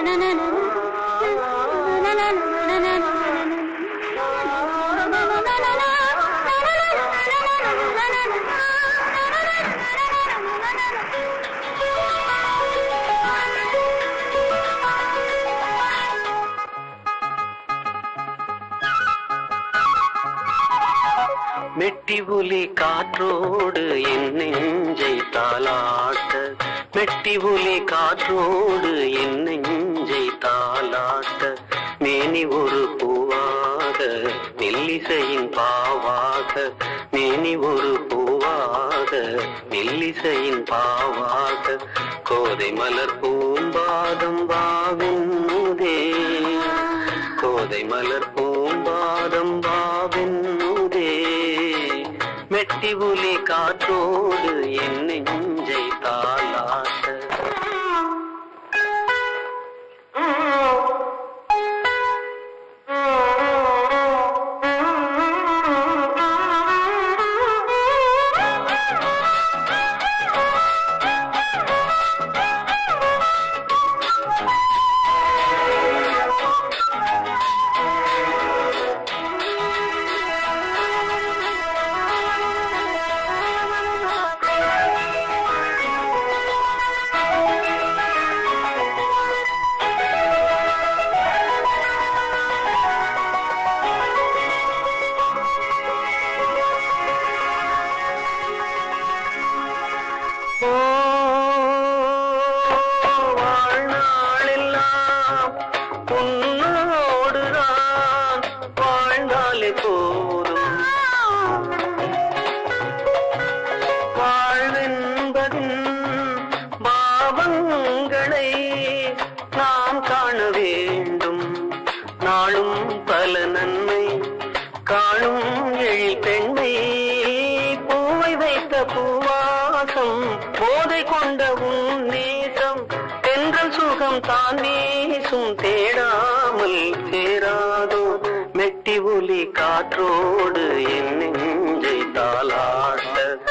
மெட்டி ஒலி காற்றோடு என் நெஞ்சை தாளாட்ட மெட்டி ஒலி காற்றோடு என் நெஞ்சை தாளாட்ட மேனி ஒரு பூவாக மெல்லிசையின் பாவாக மேனி ஒரு பூவாக மெல்லிசையின் பாவாக கோதை மலர் பூம்பாதம் வாவின்முதே கோதை மலர் பூம்பாதம் வாவென்னுதே மெட்டி புலி காற்றோடு என் நெஞ்சை தாளாட்ட ஓ, வாழ்நாளெல்லாம் உன்னோடுதான் வாழ்ந்தாலே போதும் வாழ்வென்பதின் பாவங்களை நாம் காண வேண்டும் நாளும் பல நன்மை காணும் எழில் பெண்ணை பூவை வைத்த பூவாசம் போதை கொண்ட உன் நேசம் தென்றல் சுகம் தான் வீசும் தேடாமல் சேராதோ மெட்டி ஒலி காற்றோடு என் நெஞ்சை தாளாட்ட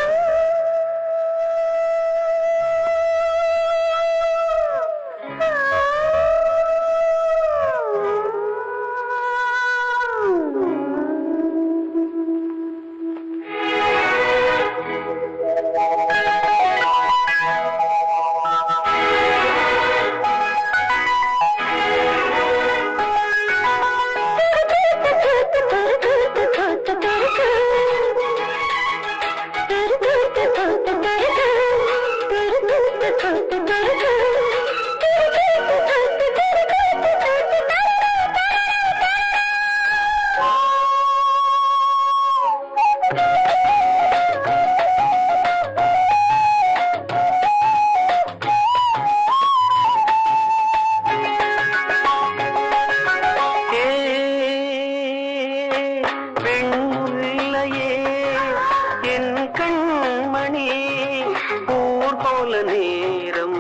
ஏ, பெண்முல்லையே, என் கண்மணி ஊர் போல நேரம்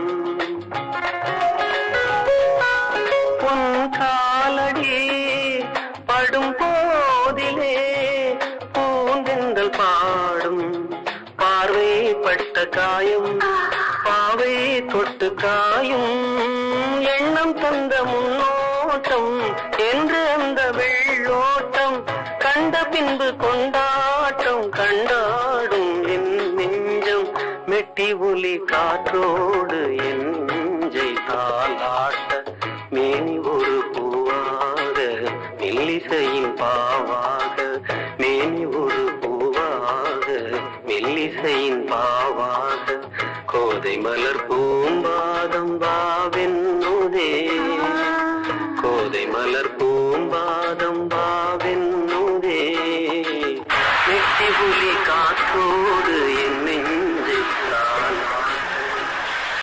உன் காலடி படும் போதிலே பூந்தென்றல் பாடும் பார்வை பட்ட காயம் பாவை தொட்டு காயும் எண்ணம் தந்த முன்னோட்டம் என்று அந்த வெள்ளோட்டம் கண்ட பின்பு கொண்டாட்டம் கண்டாடும் என் நெஞ்சம் மெட்டி ஒலி காற்றோடு என் நெஞ்சை தாளாட்ட மேனி ஒரு பூவாக மெல்லிசையின் பாவாக மேனி ஒரு பூவாக மெல்லிசையின் பாவாக கோதை மலர் பூம்பாதம் வாவென்னுதே கோதை மலர் பூம்பா